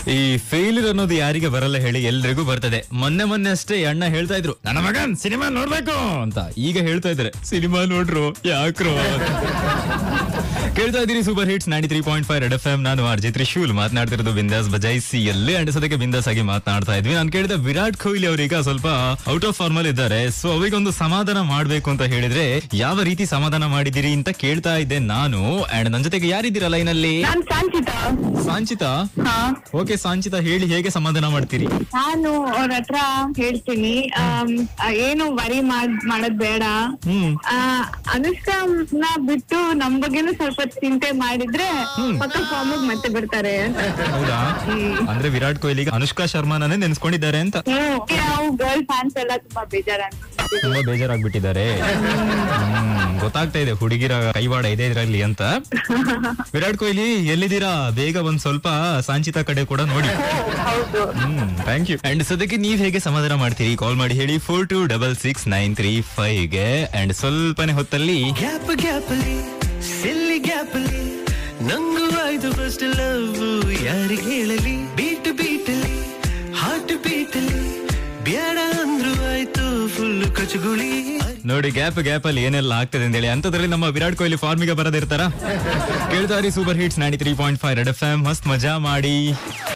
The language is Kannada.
ಈ ಫೇಲ್ಯೂರ್ ಅನ್ನೋದು ಯಾರಿಗೆ ಬರಲ್ಲ ಹೇಳಿ ಎಲ್ರಿಗೂ ಬರ್ತದೆ ಮೊನ್ನೆ ಮೊನ್ನೆ ಅಷ್ಟೇ ಈ ಅಣ್ಣ ಹೇಳ್ತಾ ಇದ್ರು ನನ್ನ ಮಗನ್ ಸಿನಿಮಾ ನೋಡ್ಬೇಕು ಅಂತ ಈಗ ಹೇಳ್ತಾ ಇದ್ದಾರೆ ಸಿನಿಮಾ ನೋಡ್ರು ಯಾಕ್ರೋ ಅಂತ. ಕೇಳ್ತಾ ಇದ್ದೀರಿ super hits ninety three point five red F M ನಾನು ಆರ್ಜಿ ತ್ರಿಶೂಲ್ ಮಾತನಾಡ್ತಿರೋದು ಬಿಂದಾಸ್ ಬಜಾಯಿಸಿ ಎಲ್ಲೇ ಅಂಡಿಸೋದಕ್ಕೆ ಬಿಂದಾಸ್ ಆಗಿ ಮಾತನಾಡ್ತಾ ಇದ್ವಿ ನಾನು ಕೇಳಿದ ವಿರಾಟ್ ಕೊಹ್ಲಿ ಅವರೀಗ ಸ್ವಲ್ಪ ಔಟ್ ಆಫ್ ಫಾರ್ಮಲ್ ಇದ್ದಾರೆ ಸೊ ಅವರಿಗೊಂದು ಸಮಾಧಾನ ಮಾಡ್ಬೇಕು ಅಂತ ಹೇಳಿದ್ರೆ ಯಾವ ರೀತಿ ಸಮಾಧಾನ ಮಾಡಿದಿರಿ ಅಂತ ಕೇಳ್ತಾ ಇದ್ದೆ ನಾನು ಅಂಡ್ ನನ್ನ ಜೊತೆಗೆ ಯಾರಿದ್ದೀರಾ ಲೈನ್ ಅಲ್ಲಿ ನಾನ್ ಸಾಂಚಿತಾ ಸಾಂಚಿತಾ ಹಾ ಓಕೆ ಸಾಂಚಿತಾ ಹೇಳಿ ಹೇಗೆ ಸಮಾಧಾನ ಮಾಡ್ತೀರಿ ನಾನು ಅವ್ರ ಹತ್ರ ಹೇಳ್ತೀನಿ ಆಮ್, ಆ, ಏನು ವರಿ ಮಾಡ್ ಮಾಡೋದ್ ಬೇಡ ಹ್ಮ್ ಆ, ಅನುಷ್ಕಾನ ಬಿಟ್ಟು ನಮ್ ಬಗ್ಗೆನೂ ಸ್ವಲ್ಪ ಚಿಂತೆ ಮಾಡಿದ್ರೆ ಪಕ್ಕ ಫಾರ್ಮ್ ಮತ್ತೆ ಬರ್ತಾರೆ ಅಂತ ಹೌದಾ ಅಂದ್ರೆ ವಿರಾಟ್ ಕೊಹ್ಲಿಗೆ ಅನುಷ್ಕಾ ಶರ್ಮಾನೇ ನೆನ್ಸ್ಕೊಂಡಿದ್ದಾರೆ ಅಂತ ಹ್ಮ್. ನಾವು ಗರ್ಲ್ ಫ್ಯಾನ್ಸ್ ಎಲ್ಲ ತುಂಬಾ ಬೇಜಾರಾಗ್ತದೆ ತುಂಬಾ ಬೇಜಾರಾಗ್ಬಿಟ್ಟಿದ್ದಾರೆ ಹ್ಮ್, ಗೊತ್ತಾಗ್ತಾ ಇದೆ ಹುಡುಗಿರ ಕೈವಾಡ ಇದೆ ಇದ್ರಲ್ಲಿ ಅಂತ ವಿರಾಟ್ ಕೊಹ್ಲಿ ಎಲ್ಲಿದ್ದೀರಾ ಬೇಗ ಒಂದ್ ಸ್ವಲ್ಪ ಸಾಂಚಿತಾ ಕಡೆ ಕೂಡ ನೋಡಿ ಹೌದು ಹ್ಮ್ ಥ್ಯಾಂಕ್ ಯು ಅಂಡ್ ಸದ್ಯಕ್ಕೆ ನೀವ್ ಹೇಗೆ ಸಮಾಧಾನ ಮಾಡ್ತೀರಿ ಕಾಲ್ ಮಾಡಿ ಹೇಳಿ four two double six nine three five ಗೆ ಅಂಡ್ ಸ್ವಲ್ಪನೇ ಹೊತ್ತಲ್ಲಿ ಗ್ಯಾಪ್ ಗ್ಯಾಪ್ ಅಲ್ಲಿ ಸಿಲ್ಲಿ ಗ್ಯಾಪ್ ಅಲ್ಲಿ ನಂಗೂ ಆಯ್ತು ಫಸ್ಟ್ ಲವ್ ಯಾರಿಗೆ ಹೇಳಲಿ ಬೀಟ್ ಬೀಟ್ ಅಲ್ಲಿ ಹಾರ್ಟ್ ಬೀಟ್ ಅಲ್ಲಿ ಬೇಡ ಅಂದ್ರು ಆಯ್ತು ಫುಲ್ ಕಚಗುಳಿ ನೋಡಿ ಗ್ಯಾಪ್ ಗ್ಯಾಪ್ ಅಲ್ಲಿ ಏನೆಲ್ಲ ಆಗ್ತದೆ ಅಂತ ಹೇಳಿ ಅಂತದ್ರಲ್ಲಿ ನಮ್ಮ ವಿರಾಟ್ ಕೊಹ್ಲಿ ಫಾರ್ಮಿಗೆ ಬರದಿರ್ತಾರ ಕೇಳ್ತಾರಿ super hits ninety three point five red F M ಮಸ್ತ್ ಮಜಾ ಮಾಡಿ